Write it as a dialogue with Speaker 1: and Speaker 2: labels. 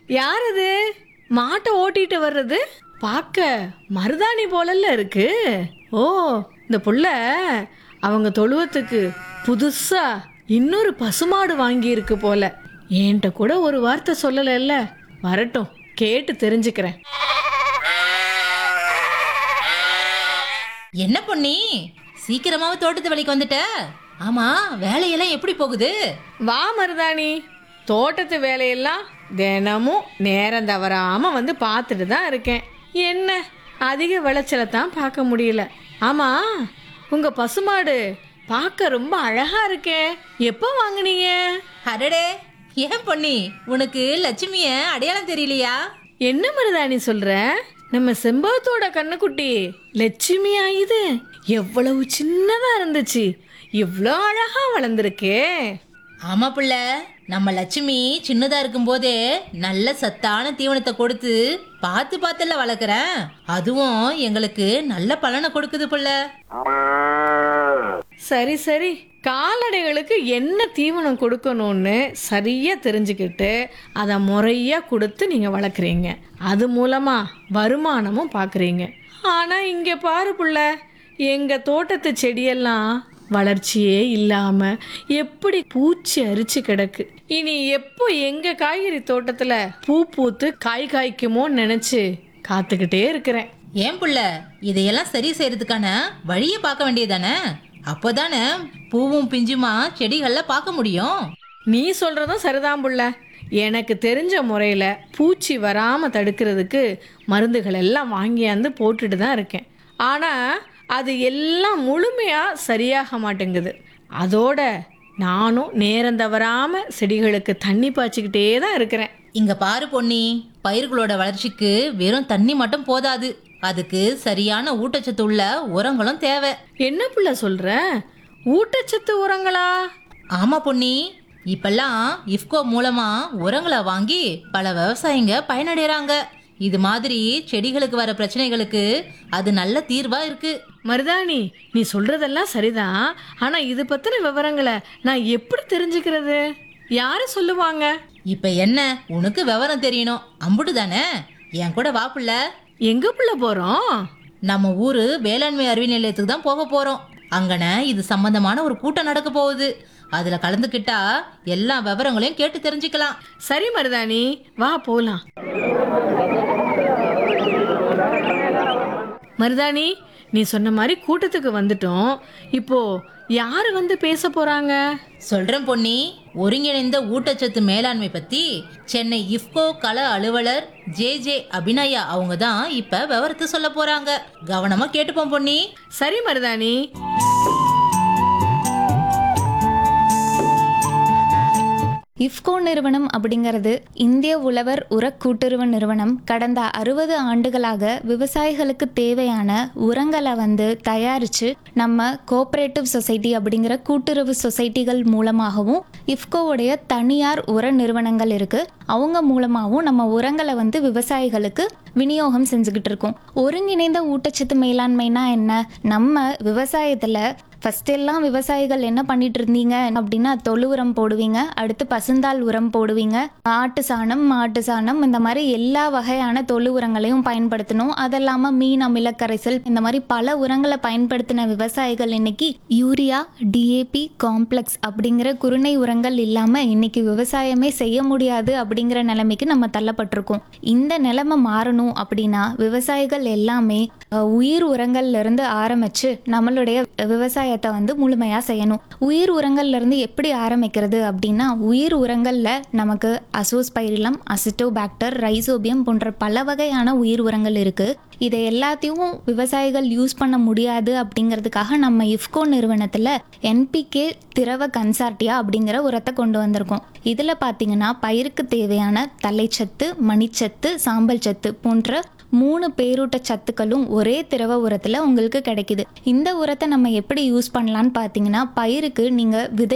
Speaker 1: யார் அது மாட்டை ஓட்டிட்டு வர்றது பார்க்க மருதாணி போலல்ல இருக்கு ஓ இந்த புள்ள அவங்க தொழுவத்துக்கு புதுசா இன்னொரு பசுமாடு வாங்கி இருக்கு போல என்கிட்ட கூட ஒரு வார்த்தை சொல்லலைல்ல வரட்டும் கேட்டு தெரிஞ்சுக்கிறேன்
Speaker 2: என்ன பொன்னி சீக்கிரமாவே தோட்டத்து வேலைக்கு வந்துட்ட ஆமா வேலையெல்லாம் எப்படி போகுது
Speaker 1: வா மருதாணி தோட்டத்து வேலையெல்லாம் தினமும் நேரம் தவறாம வந்து பார்த்துட்டு தான் இருக்கேன் என்ன அதிக விளைச்சலை தான் பார்க்க முடியல ஆமா உங்க பசுமாடு பார்க்க ரொம்ப அழகா இருக்கே எப்போ வாங்குனீங்க
Speaker 2: அடடே ஏன் பொன்னி உனக்கு லட்சுமிய அடையாளம் தெரியலையா
Speaker 1: என்ன மருதாணி சொல்ற நம்ம செம்பவத்தோட கண்ணுக்குட்டி லட்சுமியா இது எவ்வளவு சின்னதா இருந்துச்சு இவ்வளோ அழகா வளர்ந்துருக்கே
Speaker 2: ஆமா புள்ள நம்ம லட்சுமி சின்னதா இருக்கும்போதே நல்ல சத்தான தீவனத்தை கொடுத்து பார்த்து பார்த்துல வளர்க்குறேன் அதுவும் எங்களுக்கு நல்ல பலனை கொடுக்குது புள்ள
Speaker 1: சரி சரி கால்நடைகளுக்கு என்ன தீவனம் கொடுக்கணும்னு சரியா தெரிஞ்சுக்கிட்டு அதை முறையா கொடுத்து நீங்க வளர்க்குறீங்க அது மூலமா வருமானமும் பார்க்குறீங்க ஆனா இங்க பாரு புள்ள எங்க தோட்டத்து செடியெல்லாம் வளர்ச்சியே இல்லாம எப்படி பூச்சி அரிச்சு கிடக்கு இனி எப்போ எங்க காய்கறி தோட்டத்துல பூ பூத்து காய் காய்க்குமோன்னு நினைச்சு காத்துக்கிட்டே இருக்கிறேன்
Speaker 2: ஏன் புள்ள இதையெல்லாம் சரி செய்யறதுக்கான வழியை பார்க்க வேண்டியதானே அப்போதானே பூவும் பிஞ்சுமா செடிகள்ல பார்க்க முடியும்
Speaker 1: நீ சொல்றதும் சரிதான் புள்ள எனக்கு தெரிஞ்ச முறையில் பூச்சி வராமல் தடுக்கிறதுக்கு மருந்துகள் எல்லாம் வாங்கியாந்து போட்டுட்டு தான் இருக்கேன் ஆனால் அது எல்லாம் முழுமையாக சரியாக மாட்டேங்குது அதோட நானும் நேரம் தவறாமல் செடிகளுக்கு தண்ணி பாய்ச்சிக்கிட்டே தான் இருக்கிறேன்
Speaker 2: இங்க பாரு பொன்னி பயிர்களோட வளர்ச்சிக்கு வெறும் தண்ணி மட்டும் போதாது அதுக்கு சரியான ஊட்டச்சத்து உள்ள உரங்களும் தேவை
Speaker 1: என்ன புள்ள சொல்கிற ஊட்டச்சத்து உரங்களா
Speaker 2: ஆமா பொன்னி இப்பெல்லாம் இஃப்கோ மூலமா உரங்களை வாங்கி பல விவசாயிங்க பயனடைறாங்க இது மாதிரி செடிகளுக்கு வர பிரச்சனைகளுக்கு அது நல்ல தீர்வா இருக்கு
Speaker 1: மருதாணி நீ சொல்றதெல்லாம் சரிதான் ஆனா இது பத்தின விவரங்களை நான் எப்படி தெரிஞ்சுக்கிறது யாரு சொல்லுவாங்க
Speaker 2: இப்ப என்ன உனக்கு விவரம் தெரியணும் அம்புட்டு தானே என் கூட வா புள்ள
Speaker 1: எங்க புள்ள போறோம்
Speaker 2: நம்ம ஊரு வேளாண்மை அறிவியல் நிலையத்துக்கு தான் போக போறோம் அங்கன இது சம்பந்தமான ஒரு கூட்டம் நடக்க போகுது அதுல கலந்துக்கிட்டா எல்லா விவரங்களையும் கேட்டு தெரிஞ்சுக்கலாம்
Speaker 1: சரி மருதாணி வா போலாம் மருதாணி நீ சொன்ன மாதிரி கூட்டத்துக்கு வந்துட்டோம் இப்போ யாரு வந்து பேச போறாங்க
Speaker 2: சொல்றேன் பொன்னி ஒருங்கிணைந்த ஊட்டச்சத்து மேலாண்மை பத்தி சென்னை இஃப்கோ கள அலுவலர் ஜே ஜே அபிநயா அவங்க தான் இப்ப விவரத்தை சொல்ல போறாங்க கவனமா கேட்டுப்போம் பொன்னி
Speaker 1: சரி மருதாணி
Speaker 3: இஃப்கோ நிறுவனம் அப்படிங்கிறது இந்திய உழவர் உர கூட்டுறவு நிறுவனம் கடந்த அறுபது ஆண்டுகளாக விவசாயிகளுக்கு தேவையான உரங்களை வந்து தயாரித்து நம்ம கோஆப்ரேட்டிவ் சொசைட்டி அப்படிங்கிற கூட்டுறவு சொசைட்டிகள் மூலமாகவும் இஃப்கோவுடைய தனியார் உர நிறுவனங்கள் இருக்குது அவங்க மூலமாகவும் நம்ம உரங்களை வந்து விவசாயிகளுக்கு விநியோகம் செஞ்சுக்கிட்டு இருக்கோம் ஒருங்கிணைந்த ஊட்டச்சத்து மேலாண்மைனா என்ன நம்ம விவசாயத்தில் ஃபர்ஸ்ட் எல்லாம் விவசாயிகள் என்ன பண்ணிட்டு இருந்தீங்க அப்படின்னா தொழு உரம் போடுவீங்க அடுத்து பசுந்தாள் உரம் போடுவீங்க ஆட்டு சாணம் மாட்டு சாணம் இந்த மாதிரி எல்லா வகையான தொழு உரங்களையும் பயன்படுத்தணும் அது இல்லாம மீன் அமிலக்கரைசல் இந்த மாதிரி பல உரங்களை பயன்படுத்தின விவசாயிகள் இன்னைக்கு யூரியா டிஏபி காம்ப்ளெக்ஸ் அப்படிங்கிற குருணை உரங்கள் இல்லாம இன்னைக்கு விவசாயமே செய்ய முடியாது அப்படிங்கிற நிலைமைக்கு நம்ம தள்ளப்பட்டிருக்கோம் இந்த நிலைமை மாறணும் அப்படின்னா விவசாயிகள் எல்லாமே அஹ், உயிர் உரங்கள்ல இருந்து ஆரம்பிச்சு நம்மளுடைய விவசாயத்தை வந்து முழுமையா செய்யணும் உயிர் உரங்கள்ல இருந்து எப்படி ஆரம்பிக்கிறது அப்படின்னா உயிர் உரங்கள்ல நமக்கு அசோஸ்பைரிலம் அசிட்டோபாக்டர் ரைசோபியம் போன்ற பல வகையான உயிர் உரங்கள் இருக்கு இதை எல்லாத்தையும் விவசாயிகள் யூஸ் பண்ண முடியாது அப்படிங்கிறதுக்காக நம்ம இஃப்கோ நிறுவனத்தில் என்பிகே திரவ கன்சார்டியா அப்படிங்கிற உரத்தை கொண்டு வந்திருக்கோம் இதில் பார்த்தீங்கன்னா பயிருக்கு தேவையான தலைச்சத்து மணிச்சத்து சாம்பல் சத்து போன்ற மூணு பேரூட்ட சத்துக்களும் ஒரே திரவ உரத்தில் உங்களுக்கு கிடைக்குது இந்த உரத்தை நம்ம எப்படி யூஸ் பண்ணலான்னு பார்த்தீங்கன்னா பயிருக்கு நீங்கள் விதை